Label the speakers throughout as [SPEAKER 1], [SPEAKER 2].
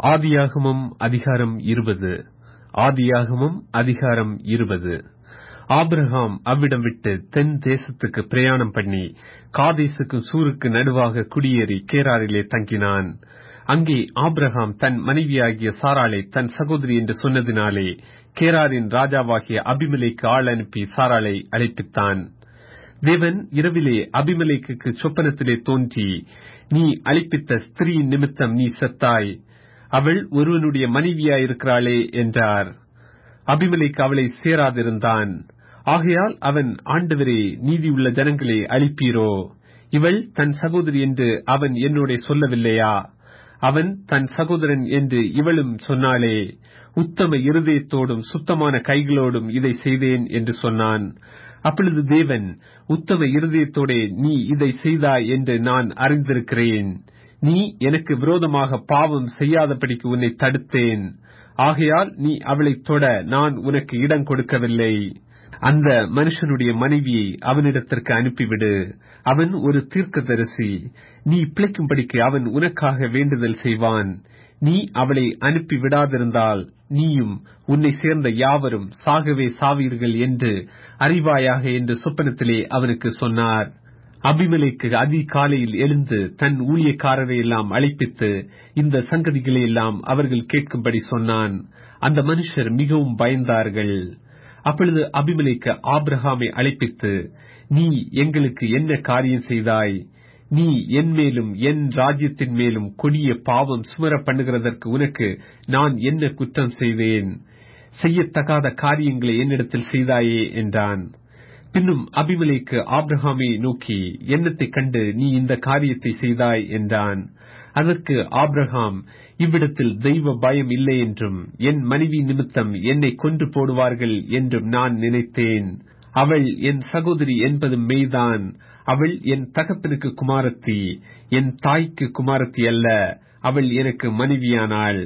[SPEAKER 1] ஆதியாகமம் அதிகாரம் இருபது ஆதியாகமம் அதிகாரம் இருபது ஆபிரகாம் அவ்விடம் விட்டு தென் தேசத்துக்கு பிரயாணம் பண்ணி காதேசுக்கு சூருக்கு நடுவாக குடியேறி கேராரிலே தங்கினான் அங்கே ஆபிரகாம் தன் மனைவியாகிய சாராளை தன் சகோதரி என்று சொன்னதினாலே கேராரின் ராஜாவாகிய அபிமலைக்கு ஆள் அனுப்பி சாராளை அழைப்பித்தான் தேவன் இரவிலே அபிமலைக்கு சொப்பனத்திலே தோன்றி நீ அழைப்பித்த ஸ்திரீயின் நிமித்தம் நீ செத்தாய் அவள் ஒருவனுடைய மனைவியாயிருக்கிறாளே என்றார் அபிமலைக்கு அவளை சேராதிருந்தான் ஆகையால் அவன் ஆண்டவரே நீதியுள்ள ஜனங்களே அழிப்பீரோ இவள் தன் சகோதரி என்று அவன் என்னோட சொல்லவில்லையா அவன் தன் சகோதரன் என்று இவளும் சொன்னாளே உத்தம இருதயத்தோடும் சுத்தமான கைகளோடும் இதை செய்தேன் என்று சொன்னான் அப்பொழுது தேவன் உத்தம இருதயத்தோடே நீ இதை செய்தாய் என்று நான் அறிந்திருக்கிறேன் நீ எனக்கு விரோதமாக பாவம் செய்யாதபடிக்கு உன்னை தடுத்தேன் ஆகையால் நீ அவளை தொட நான் உனக்கு இடம் கொடுக்கவில்லை அந்த மனுஷனுடைய மனைவியை அவனிடத்திற்கு அனுப்பிவிடு அவன் ஒரு தீர்க்கதரிசி நீ பிழைக்கும்படிக்கு அவன் உனக்காக வேண்டுதல் செய்வான் நீ அவளை அனுப்பி விடாதிருந்தால் நீயும் உன்னை சேர்ந்த யாவரும் சாகவே சாவீர்கள் என்று அறிவாயாக என்று சொப்பனத்திலே அவனுக்கு சொன்னார் அபிமலைக்கு அதிகாலையில் எழுந்து தன் ஊழியக்காரரை எல்லாம் அழைப்பித்து இந்த சங்கதிகளை எல்லாம் அவர்கள் கேட்கும்படி சொன்னான் அந்த மனுஷர் மிகவும் பயந்தார்கள் அப்பொழுது அபிமலைக்கு ஆப்ரஹாமை அழைப்பித்து நீ எங்களுக்கு என்ன காரியம் செய்தாய் நீ என் மேலும் என் ராஜ்யத்தின் மேலும் கொடிய பாவம் சுமர பண்ணுகிறதற்கு உனக்கு நான் என்ன குற்றம் செய்தேன் செய்யத்தகாத காரியங்களை என்னிடத்தில் செய்தாயே என்றான் பின்னும் அபிமலைக்கு ஆப்ரஹாமை நோக்கி எண்ணத்தை கண்டு நீ இந்த காரியத்தை செய்தாய் என்றான் அதற்கு ஆப்ரஹாம் இவ்விடத்தில் தெய்வ பயம் இல்லை என்றும் என் மனைவி நிமித்தம் என்னை கொன்று போடுவார்கள் என்றும் நான் நினைத்தேன் அவள் என் சகோதரி என்பது மெய்தான் அவள் என் தகப்பனுக்கு குமாரத்தி என் தாய்க்கு குமாரத்தி அல்ல அவள் எனக்கு மனைவியானாள்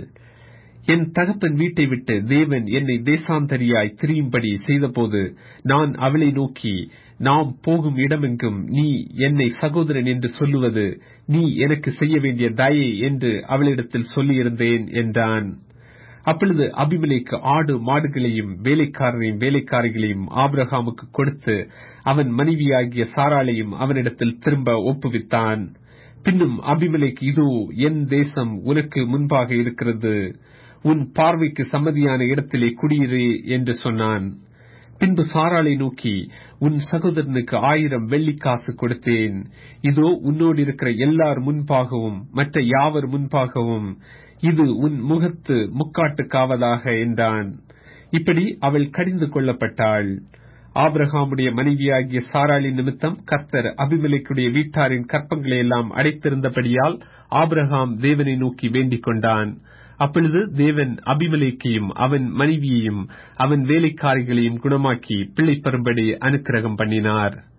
[SPEAKER 1] என் தகப்பன் வீட்டை விட்டு தேவன் என்னை தேசாந்தரியாய் திரியும்படி செய்தபோது நான் அவளை நோக்கி நாம் போகும் இடமெங்கும் நீ என்னை சகோதரன் என்று சொல்லுவது நீ எனக்கு செய்ய வேண்டிய தயை என்று அவளிடத்தில் சொல்லியிருந்தேன் என்றான் அப்பொழுது அபிமலைக்கு ஆடு மாடுகளையும் வேலைக்காரரையும் வேலைக்காரிகளையும் ஆபிரகாமுக்கு கொடுத்து அவன் மனைவியாகிய சாராளையும் அவனிடத்தில் திரும்ப ஒப்புவித்தான் பின்னும் அபிமலைக்கு இதோ என் தேசம் உனக்கு முன்பாக இருக்கிறது உன் பார்வைக்கு சம்மதியான இடத்திலே குடியிரு என்று சொன்னான் பின்பு சாராளை நோக்கி உன் சகோதரனுக்கு ஆயிரம் வெள்ளிக்காசு கொடுத்தேன் இதோ உன்னோடு இருக்கிற எல்லார் முன்பாகவும் மற்ற யாவர் முன்பாகவும் இது உன் முகத்து முக்காட்டுக்காவதாக என்றான் இப்படி அவள் கடிந்து கொள்ளப்பட்டாள் ஆபிரகாமுடைய மனைவியாகிய சாராளின் நிமித்தம் கர்த்தர் அபிமலைக்குடைய வீட்டாரின் கற்பங்களை எல்லாம் அடைத்திருந்தபடியால் ஆபிரகாம் தேவனை நோக்கி வேண்டிக் கொண்டான் அப்பொழுது தேவன் அபிமலைக்கையும் அவன் மனைவியையும் அவன் வேலைக்காரிகளையும் குணமாக்கி பிள்ளை பெறும்படி அனுக்கிரகம் பண்ணினார்